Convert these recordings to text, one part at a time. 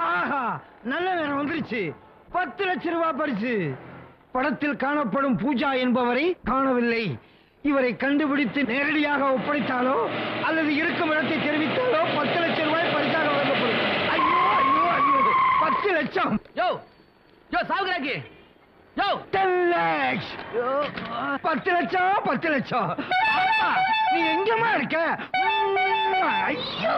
ஆஹா நல்ல நேரம் வந்துருச்சு பத்து லட்சம் ரூபாய் பரிசு படத்தில் காணப்படும் பூஜா என்பவரை காணவில்லை இவரை கண்டுபிடித்து நேரடியாக ஒப்படைத்தாலோ அல்லது இருக்கும் இடத்தை தெரிவித்தாலோ பத்து லட்சம் ரூபாய் பரிசாக வழங்கப்படும் ஐயோ ஐயோ ஐயோ பத்து லட்சம் யோ யோ சாவுகிறாக்கி யோ டென் லேக்ஸ் பத்து லட்சம் பத்து லட்சம் அப்பா, நீ எங்கம்மா இருக்க உம், ஐயோ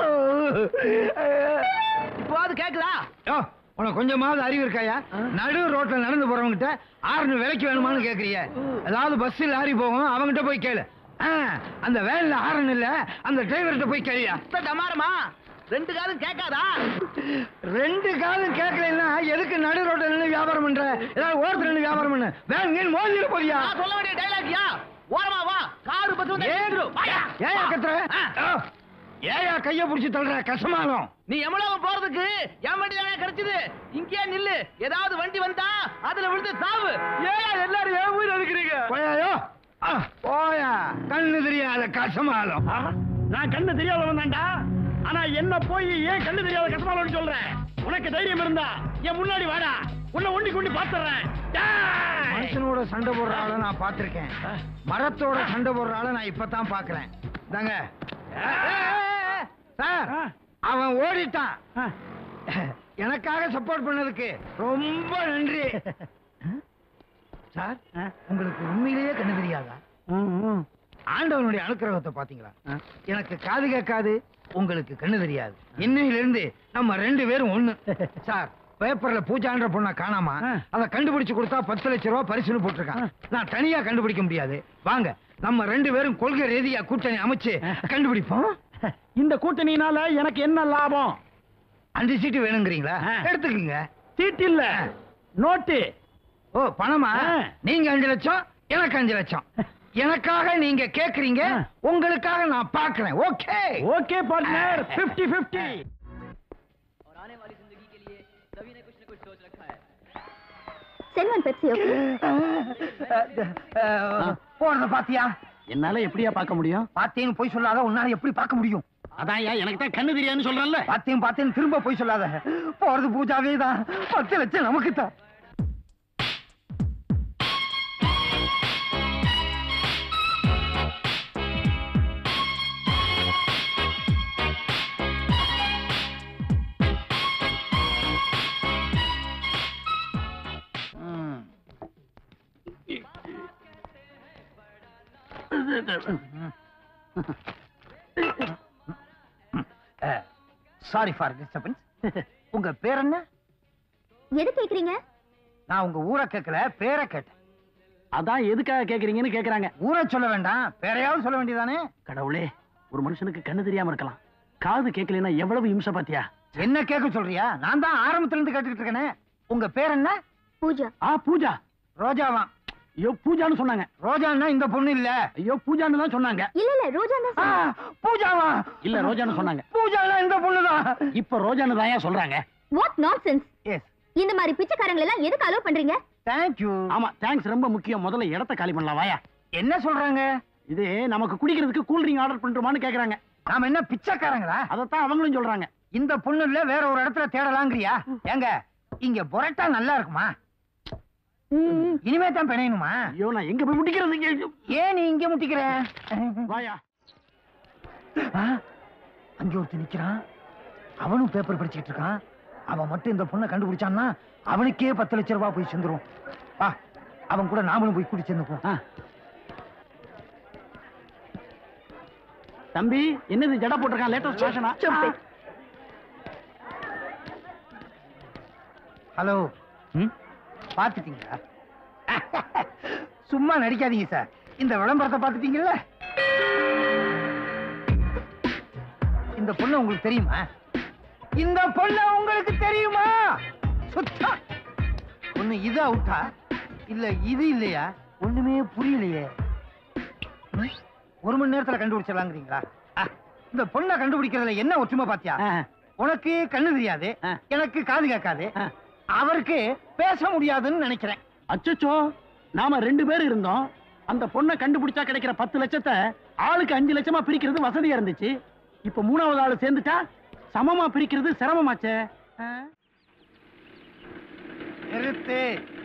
இப்போது கேக்குதா யோ, உனக்கு கொஞ்சமாவது அறிவு இருக்காயா நடு ரோட்ல நடந்து போறவங்கிட்ட ஆறுனு விலைக்கு வேணுமான்னு கேக்குறிய ஏதாவது பஸ் லாரி போகும் அவங்கிட்ட போய் கேளு ஆ, அந்த வேன்ல ஆரன் இல்ல அந்த டிரைவர்கிட்ட போய் கேளியா இப்ப டமாரமா ரெண்டு காலம் கேட்காதா ரெண்டு காலம் கேட்கலன்னா எதுக்கு நடு ரோட்ல நின்று வியாபாரம் பண்ற ஏதாவது ஓரத்துல நின்று வியாபாரம் பண்ணு வேன் கீழ் மோதிட போறியா நான் சொல்ல வேண்டிய டைலாக்யா ஓரமா வா காரு பத்து வந்து ஏறிடும். வாயா. ஏயா கத்துற ஆ. ஆ, ஏயா கைய புடிச்சு தள்ளுற கசமானம் நீ எவ்வளவு போறதுக்கு என் வண்டி தானே கிடைச்சது இங்கேயே நில்லு ஏதாவது வண்டி வந்தா அதுல விழுந்து சாவு ஏயா எல்லாரும் ஏன் உயிர் எடுக்கிறீங்க போயாயோ ஆ, போயா கண்ணு தெரியாத கசமாலம் நான் கண்ணு தெரியாதவன் தான்டா ஆனா என்ன போய் ஏன் கண்ணு தெரியாத கஷ்டமாலன்னு சொல்றேன் உனக்கு தைரியம் இருந்தா என் முன்னாடி வாடா உன்னை ஒண்டி கொண்டு பாத்துறேன் மனுஷனோட சண்டை போடுற ஆளை நான் பார்த்திருக்கேன் மரத்தோட சண்டை போடுற ஆளை நான் இப்பதான் பாக்குறேன் தாங்க சார் அவன் ஓடிட்டான் எனக்காக சப்போர்ட் பண்ணதுக்கு ரொம்ப நன்றி சார் உங்களுக்கு உண்மையிலேயே கண்ணு தெரியாதா ஆண்டவனுடைய அனுக்கிரகத்தை பாத்தீங்களா எனக்கு காது கேட்காது உங்களுக்கு கண்ணு தெரியாது இன்னையில இருந்து நம்ம ரெண்டு பேரும் ஒண்ணு சார் பேப்பர்ல பூஜான்ற பொண்ணை காணாம அதை கண்டுபிடிச்சு கொடுத்தா பத்து லட்சம் ரூபாய் பரிசுன்னு போட்டிருக்கான் நான் தனியா கண்டுபிடிக்க முடியாது வாங்க நம்ம ரெண்டு பேரும் கொள்கை ரீதியா கூட்டணி அமைச்சு கண்டுபிடிப்போம் இந்த கூட்டணியினால எனக்கு என்ன லாபம் அஞ்சு சீட்டு வேணுங்கிறீங்களா ஆ. எடுத்துக்கங்க சீட் இல்ல நோட்டு ஓ பணமா ஆ. நீங்க அஞ்சு லட்சம் எனக்கு அஞ்சு லட்சம் எனக்காக நீங்க கேக்குறீங்க ஆ. உங்களுக்காக நான் பாக்குறேன் okay okay partner 50 50 Selvan Pepsi okay போறத பாத்தியா என்னால எப்படியா பார்க்க முடியும் பாத்தேன்னு போய் சொல்லாத உன்னால எப்படி பார்க்க முடியும் அதான் எனக்கு தான் கண்ணு தெரியாதுன்னு சொல்றேன்ல பாத்தேன் பாத்தேன்னு திரும்ப போய் சொல்லாத போறது பூஜாவே தான் பத்து லட்சம் நமக்கு தான் சாரி ஃபார் டிஸ்டர்பன்ஸ் உங்க பேர் என்ன எது கேக்குறீங்க நான் உங்க ஊரை கேட்கல பேரை கேட்டேன் அதான் எதுக்காக கேக்குறீங்கன்னு கேக்குறாங்க ஊரை சொல்ல வேண்டாம் பேரையாவது சொல்ல வேண்டியதானே கடவுளே ஒரு மனுஷனுக்கு கண்ணு தெரியாம இருக்கலாம் காது கேட்கலன்னா எவ்வளவு இம்சை பாத்தியா என்ன கேட்க சொல்றியா நான் தான் ஆரம்பத்துல இருந்து கேட்டுக்கிட்டு இருக்கேனே உங்க பேர் என்ன பூஜா ஆ பூஜா ரோஜாவா ஐயோ பூஜான்னு சொன்னாங்க ரோஜான்னா இந்த பொண்ணு இல்ல ஐயோ பூஜான்னு தான் சொன்னாங்க இல்ல இல்ல ரோஜா தான் ஆ, பூஜாவா இல்ல ரோஜான்னு சொன்னாங்க பூஜானா இந்த பொண்ணுதான் இப்ப ரோஜான்னு தான் ஏன் சொல்றாங்க வாட் நான்சென்ஸ் எஸ் இந்த மாதிரி பிச்சைக்காரங்களை எல்லாம் எதுக்கு அலோ பண்றீங்க தேங்க்யூ ஆமா தேங்க்ஸ் ரொம்ப முக்கியம் முதல்ல இடத்த காலி பண்ணலாம் வாயா என்ன சொல்றாங்க இது நமக்கு குடிக்கிறதுக்கு கூல் ட்ரிங்க் ஆர்டர் பண்றோமான்னு கேக்குறாங்க நாம என்ன பிச்சைக்காரங்களா அதத்தான் அவங்களும் சொல்றாங்க இந்த பொண்ணு இல்ல வேற ஒரு இடத்துல தேடலாங்கிறியா ஏங்க இங்க பொரட்டா நல்லா இருக்குமா ம், இனிமே தான் பிணையணுமா ஐயோ நான் எங்க போய் முடிக்கிறது இங்க? ஏன் நீ இங்க முட்டிக்கிற வாயா ஆ, அங்க ஒருத்தன் நிக்கிறான் அவனும் பேப்பர் படிச்சுக்கிட்டு இருக்கான் அவன் மட்டும் இந்த பொண்ணை கண்டுபிடிச்சான்னா அவனுக்கே பத்து லட்சம் ரூபாய் போய் சேர்ந்துரும் வா அவன் கூட நாமளும் போய் கூட்டி சேர்ந்துப்போம் ஆ. தம்பி என்னது ஜடா போட்டிருக்கான் லேட்டஸ்ட் ஃபேஷனா Stupid. ஹலோ பாத்துட்டீங்களா சும்மா நடிக்காதீங்க சார் இந்த விளம்பரத்தை பாத்துட்டீங்கல்ல இந்த பொண்ணு உங்களுக்கு தெரியுமா இந்த பொண்ணு உங்களுக்கு தெரியுமா சுத்தா ஒண்ணு இது அவுட்டா இல்ல இது இல்லையா ஒண்ணுமே புரியலையே ம்? ஒரு மணி நேரத்துல கண்டுபிடிச்சிடலாங்கிறீங்களா ஆ, இந்த பொண்ணை கண்டுபிடிக்கிறதுல என்ன ஒற்றுமை பாத்தியா உனக்கு கண்ணு தெரியாது ஆ. எனக்கு காது கேட்காது ஆ. அவருக்கு பேச முடியாதுன்னு நினைக்கிறேன் அச்சச்சோ நாம ரெண்டு பேர் இருந்தோம் அந்த பொண்ணை கண்டுபிடிச்சா கிடைக்கிற பத்து லட்சத்தை ஆளுக்கு அஞ்சு லட்சமா பிரிக்கிறது வசதியா இருந்துச்சு இப்ப மூணாவது ஆளு சேர்ந்துட்டா சமமா பிரிக்கிறது சிரமமாச்சே ஆ? நிறுத்து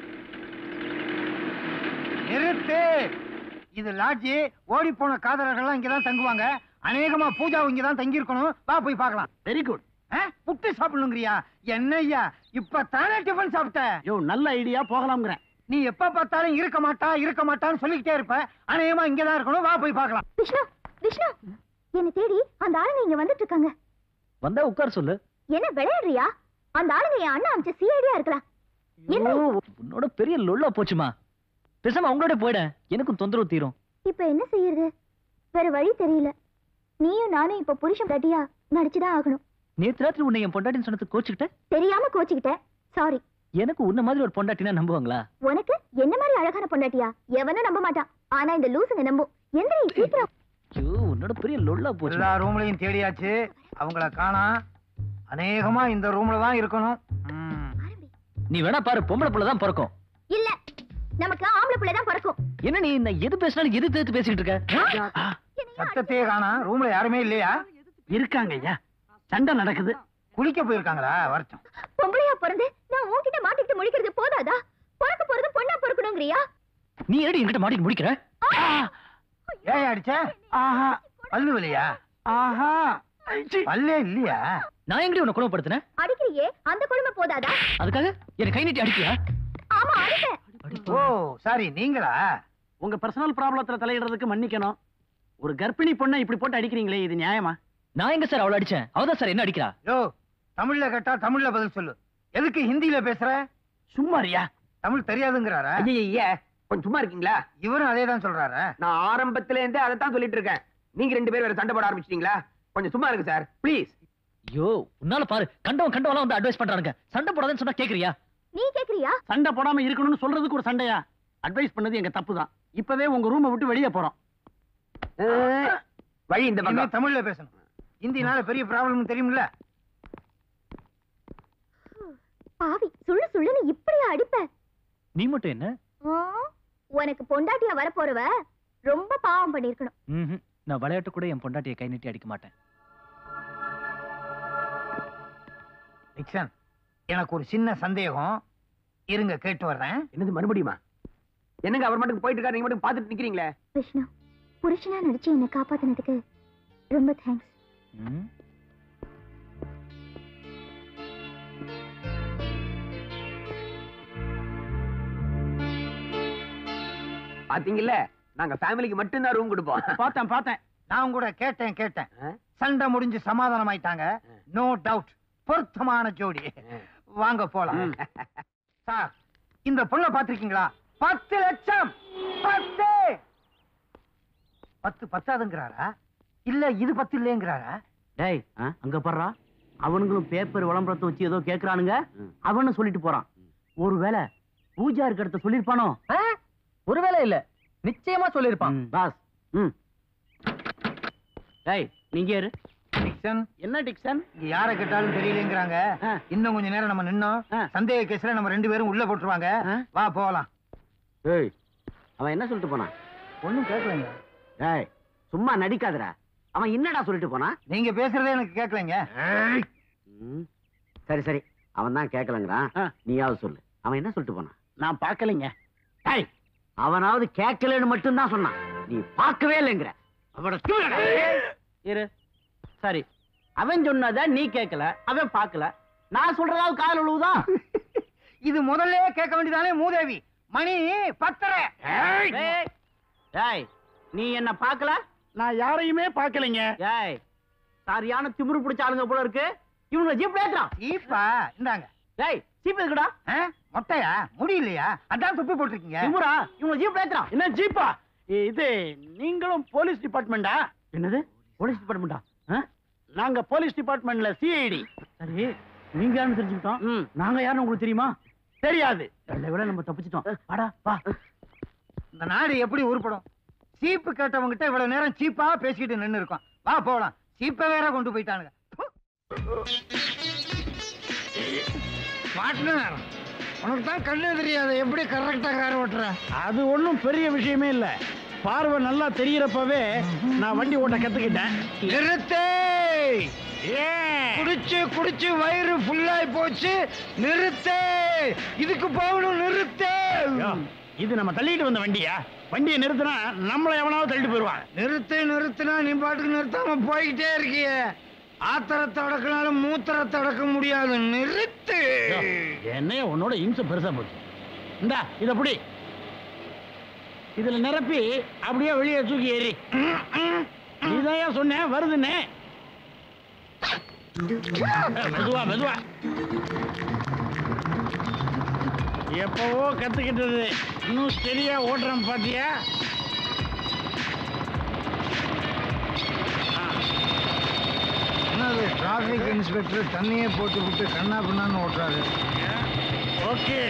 நிறுத்து இது லாட்ஜி ஓடி போன காதலர்கள்லாம் இங்கதான் தங்குவாங்க அநேகமா பூஜா இங்கதான் தங்கி இருக்கணும் வா போய் பார்க்கலாம் வெரி குட் ஆ? புட்டு சாப்பிடணுங்கிறியா என்னய்யா இப்ப தானே டிஃபன் சாப்பிட்ட யோ நல்ல ஐடியா போகலாம்ங்கிறேன் நீ எப்ப பார்த்தாலும் இருக்க மாட்டா இருக்க மாட்டான்னு சொல்லிக்கிட்டே இருப்ப அநேகமா இங்கதான் இருக்கணும் வா போய் பார்க்கலாம் விஷ்ணு விஷ்ணு என்ன தேடி அந்த ஆளுங்க இங்க வந்துட்டு இருக்காங்க வந்தா உட்கார சொல்லு என்ன விளையாடுறியா அந்த ஆளுங்க என் அண்ணன் அமைச்ச சிஐடியா இருக்கலாம் என்ன உன்னோட பெரிய லொல்லா போச்சுமா பேசாம அவங்களோட போயிட எனக்கும் தொந்தரவு தீரும் இப்ப என்ன செய்யறது வேற வழி தெரியல நீயும் நானும் இப்ப புருஷன் கட்டியா நடிச்சுதான் ஆகணும் நேத்து ராத்திரி உன்னை என் பொண்டாட்டின்னு சொன்னது கோச்சுக்கிட்ட தெரியாம கோச்சுக்கிட்டேன் சாரி எனக்கு உன்ன மாதிரி ஒரு பொண்டாட்டினா நம்புவாங்களா உனக்கு என்ன மாதிரி அழகான பொண்டாட்டியா எவனும் நம்ப மாட்டான் ஆனா இந்த லூசுங்க நம்பும் எந்திரி சீக்கிரம் ஐயோ உன்னோட பெரிய லொல்லா போச்சு எல்லா ரூம்லயும் தேடியாச்சு அவங்கள காணா அநேகமா இந்த ரூம்ல தான் இருக்கணும் ம். நீ வேணா பாரு பொம்பளை புள்ள தான் பிறக்கும் இல்ல நமக்கு ஆம்பளை பிள்ளை தான் பிறக்கும் என்ன நீ நான் எது பேசினாலும் எது தேத்து பேசிக்கிட்டு இருக்க சத்தத்தையே காணா ரூம்ல யாருமே இல்லையா இருக்காங்க ஐயா சண்டை நடக்குது குளிக்க போயிருக்காங்களா வரட்டும் பொம்பளையா பிறந்து நான் உன்கிட்ட மாட்டிக்கிட்டு முழிக்கிறது போதாதா பிறக்க போறது பொண்ணா பிறக்கணுங்கிறியா நீ ஏடி என்கிட்ட மாட்டிட்டு முடிக்கிற ஏன் அடிச்ச ஆஹா பல்லு வலியா ஆஹா பல்லே இல்லையா நான் எங்கடி உன்னை குணப்படுத்தினேன் அடிக்கிறியே அந்த கொடுமை போதாதா அதுக்காக எனக்கு கை நீட்டி அடிப்பியா ஆமா அடிப்பேன் ஓ சாரி நீங்களா உங்க பர்சனல் ப்ராப்ளத்துல தலையிடுறதுக்கு மன்னிக்கணும் ஒரு கர்ப்பிணி பொண்ணை இப்படி போட்டு அடிக்கிறீங்களே இது நியாயமா நான் எங்க சார் அவளை அடிச்சேன் அவதான் சார் என்ன அடிக்கிறா யோ தமிழ்ல கேட்டா தமிழ்ல பதில் சொல்லு எதுக்கு ஹிந்தியில பேசுற சும்மாரியா தமிழ் தெரியாதுங்கிறாரா ஐயா கொஞ்சம் சும்மா இருக்கீங்களா இவரும் அதே தான் சொல்றாரா நான் ஆரம்பத்துல இருந்தே அதை தான் சொல்லிட்டு இருக்கேன் நீங்க ரெண்டு பேரும் வேற சண்டை போட ஆரம்பிச்சிட்டீங்களா கொஞ்சம் சும்மா இருக்கு சார் ப்ளீஸ் ஐயோ உன்னால பாரு கண்டவன் கண்டவெல்லாம் வந்து அட்வைஸ் பண்றானுங்க சண்டை போடாதன்னு சொன்னா கேக்குறியா நீ கேக்குறியா சண்டை போடாம இருக்கணும்னு சொல்றதுக்கு ஒரு சண்டையா அட்வைஸ் பண்ணது எங்க தப்பு தான் இப்பவே உங்க ரூமை விட்டு வெளியே போறோம் வழி இந்த இனிமே பக்கம் தமிழ்ல பேசணும் ஹிந்தினால பெரிய ப்ராப்ளம் தெரியும்ல பாவி சுள்ளு சுள்ளுன்னு இப்படியா அடிப்ப நீ மட்டும் என்ன ஆ, உனக்கு பொண்டாட்டியா வரப்போறவ ரொம்ப பாவம் பண்ணிருக்கணும் ம்ஹும். நான் விளையாட்டு கூட என் பொண்டாட்டியை கை நீட்டி அடிக்க மாட்டேன் நிக்சன் எனக்கு ஒரு சின்ன சந்தேகம் இருங்க கேட்டு வர்றேன் என்னது மறுபடியுமா என்னங்க அவர் மட்டும் போயிட்டு இருக்காரு நீங்க மட்டும் பாத்துட்டு நிக்கிறீங்களே விஷ்ணு புருஷனா நடிச்சு என்னை காப்பாத்தினதுக்கு ரொம்ப தேங்க்ஸ் ம். பாத்தீங்கல்ல நாங்க ஃபேமிலிக்கு மட்டும்தான் ரூம் கொடுப்போம் பார்த்தேன் பார்த்தேன் நான் கூட கேட்டேன் கேட்டேன் ஆ? சண்டை முடிஞ்சு சமாதானம் ஆயிட்டாங்க நோ டவுட் பொருத்தமான ஜோடி வாங்க போலாம் ம். சார் இந்த பொண்ணை பாத்திருக்கீங்களா பத்து லட்சம் பத்து பத்து பத்தாதுங்கிறாரா இல்ல இது பத்து இல்லைங்கிறாரா டேய் அங்க படுறா அவனுங்களும் பேப்பர் விளம்பரத்தை வச்சு ஏதோ கேக்குறானுங்க அவனு சொல்லிட்டு போறான் ஒருவேளை பூஜா இருக்கிறத சொல்லிருப்பானோ ஒருவேளை இல்ல நிச்சயமா சொல்லிருப்பான் பாஸ் ம் டேய் நீங்க இரு நிக்சன் என்ன டிக்சன் இங்க யார கேட்டாலும் தெரியலங்கிறாங்க ஆ. இன்னும் கொஞ்ச நேரம் நம்ம நின்னோம் ஆ. சந்தேக கேஸ்ல நம்ம ரெண்டு பேரும் உள்ள போட்டுருவாங்க ஆ? வா போகலாம் ஏய் அவன் என்ன சொல்லிட்டு போனான் ஒண்ணும் கேட்கலங்க ஏய் சும்மா நடிக்காதடா அவன் என்னடா சொல்லிட்டு போனான் நீங்க பேசுறதே எனக்கு கேட்கலங்க ம். சரி சரி அவன் தான் கேட்கலங்கிறான் நீயாவது சொல்லு அவன் என்ன சொல்லிட்டு போனான் நான் பார்க்கலைங்க டேய் அவனாவது கேட்கலன்னு மட்டும்தான் சொன்னான் நீ பார்க்கவே இல்லைங்கிற அவனோட தூரடா. இரு சரி அவன் சொன்னத நீ கேட்கல அவன் பார்க்கல நான் சொல்றதாவது காதல் உழுவுதா இது முதல்ல கேட்க வேண்டியதானே மூதேவி மணி பத்தரை ஏய் நீ என்ன பார்க்கல நான் யாரையுமே பார்க்கலைங்க ஏய் சரியான திமிரு பிடிச்ச ஆளுங்க போல இருக்கு இவங்க ஜீப்ல ஏத்துறான் ஈப்பா இந்தாங்க ஏய் ஜீப் எதுக்குடா ஆ? மொட்டையா முடியலையா அதான் துப்பி போட்டிருக்கீங்க திமுறா இவங்க ஜீப் ஏத்துறான் என்ன ஜீப்பா இது நீங்களும் போலீஸ் டிபார்ட்மெண்டா என்னது போலீஸ் டிபார்ட்மெண்டா நாங்க போலீஸ் டிபார்ட்மெண்ட்ல சிஐடி சரி நீங்க யாருன்னு தெரிஞ்சுக்கிட்டோம் நாங்க யாருன்னு உங்களுக்கு தெரியுமா தெரியாது ரெண்டை விட நம்ம தப்பிச்சிட்டோம் வாடா வா இந்த நாடு எப்படி உருப்படும் சீப்பு கேட்டவங்கிட்ட இவ்வளவு நேரம் சீப்பா பேசிக்கிட்டு நின்னு இருக்கோம் வா போலாம் சீப்பை வேற கொண்டு போயிட்டானுங்க பார்ட்னர் உனக்கு தான் கண்ணு தெரியாது எப்படி கரெக்டா கார் ஓட்டுற அது ஒண்ணும் பெரிய விஷயமே இல்ல பார்வை நல்லா தெரியறப்பவே நான் வண்டி ஓட்ட கத்துக்கிட்டேன் நிறுத்து ஏன் குடிச்சு குடிச்சு வயிறு ஃபுல்லாய் போச்சு நிறுத்து இதுக்கு போகணும் நிறுத்து யோ, இது நம்ம தள்ளிட்டு வந்த வண்டியா வண்டியை நிறுத்தினா நம்மள எவனாவது தள்ளிட்டு போயிருவான் நிறுத்து நிறுத்துனா நீ பாட்டுக்கு நிறுத்தாம போய்கிட்டே இருக்கிய ஆத்திரத்தை அடக்கினாலும் மூத்திரத்தை அடக்க முடியாது நிறுத்து யோ, என்னைய உன்னோட இம்சை பெருசா போச்சு இந்தா இத புடி இதுல நிரப்பி அப்படியே வெளியே தூக்கி ஏறி இதையா சொன்னேன் வருதுன்னே மெதுவா மெதுவா எப்பவோ கத்துக்கிட்டது இன்னும் சரியா ஓட்டுறேன் பாத்தியா ஆ, என்னது டிராபிக் இன்ஸ்பெக்டர் தண்ணியே போட்டு விட்டு கண்ணா பின்னான்னு ஓட்டுறாரு ஓகே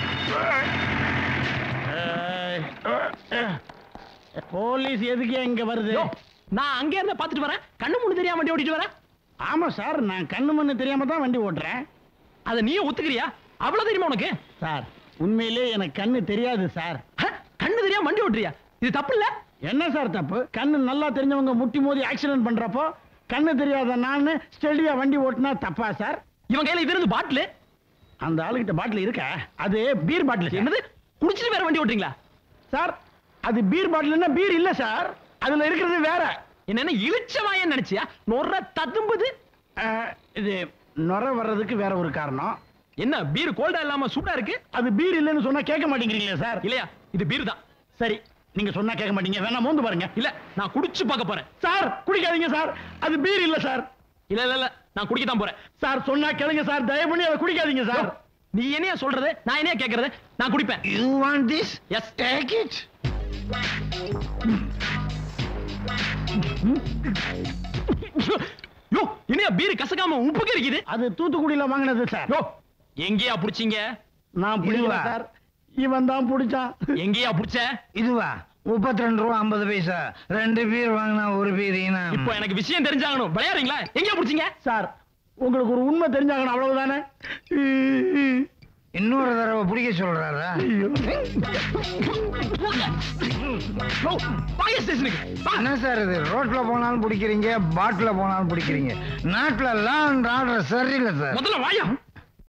போலீஸ் எதுக்கு இங்க வருது நான் அங்கே இருந்து பாத்துட்டு வரேன் கண்ணு முன்னு தெரியாம வண்டி ஓட்டிட்டு வரேன் ஆமா சார் நான் கண்ணு மண்ணு தெரியாம தான் வண்டி ஓட்டுறேன் அத நீயும் ஒத்துக்கிறியா அவ்வளவு தெரியுமா உனக்கு சார் உண்மையிலே எனக்கு கண்ணு தெரியாது சார் ஹ? கண்ணு தெரியாம வண்டி ஓட்டுறியா இது தப்பு இல்ல என்ன சார் தப்பு கண்ணு நல்லா தெரிஞ்சவங்க முட்டி மோதி ஆக்சிடென்ட் பண்றப்போ கண்ணு தெரியாத நான் ஸ்டெடியா வண்டி ஓட்டுனா தப்பா சார் இவன் கையில இது இருந்து பாட்டில் அந்த ஆளுகிட்ட பாட்டில் இருக்கா அது பீர் பாட்டில் என்னது குடிச்சிட்டு வேற வண்டி ஓட்டுறீங்களா சார் அது பீர் பாட்டில்னா பீர் இல்ல சார் அதுல இருக்கிறது வேற என்ன இழிச்சவாயன்னு நினைச்சியா நொற ததும்புது அஹ், இது நுர வர்றதுக்கு வேற ஒரு காரணம் என்ன பீர் கோல்டா இல்லாம சூடா இருக்கு அது பீர் இல்லைன்னு சொன்னா கேட்க மாட்டேங்கிறீங்களே சார் இல்லையா இது பீர் தான் சரி நீங்க சொன்னா கேட்க மாட்டீங்க வேணா மோந்து பாருங்க இல்ல நான் குடிச்சு பார்க்க போறேன் சார் குடிக்காதீங்க சார் அது பீர் இல்ல சார் இல்ல இல்ல இல்ல நான் குடிக்க தான் போறேன் சார் சொன்னா கேளுங்க சார் தயவு பண்ணி அதை குடிக்காதீங்க சார் நீ என்னையா சொல்றது நான் என்னையா கேக்குறது நான் குடிப்பேன் you want this yes take it yo என்னையா பீர் கசக்காம உப்புக்கு இருக்குது அது தூத்துக்குடியில வாங்கினது சார் யோ எங்கேயா புடிச்சீங்க நான் பிடிக்கல இதுவா? சார் இவன் தான் பிடிச்சான் எங்கேயா புடிச்ச இதுவா முப்பத்தி ரெண்டு ரூபா ஐம்பது பைசா ரெண்டு பீர் வாங்கினா ஒரு பீர் இப்போ எனக்கு விஷயம் தெரிஞ்சாகணும் விளையாடுறீங்களா எங்கேயா புடிச்சீங்க சார் உங்களுக்கு ஒரு உண்மை தெரிஞ்சாகணும் அவ்வளவுதானே இன்னொரு தடவை பிடிக்க சொல்றாரா யோ, வாங்க ஸ்டேஷனுக்கு வா. என்ன சார் இது ரோட்ல போனாலும் பிடிக்கிறீங்க பாட்டில போனாலும் பிடிக்கிறீங்க நாட்டுல லா அண்ட் ஆர்டர் சரியில்லை சார் முதல்ல வாயா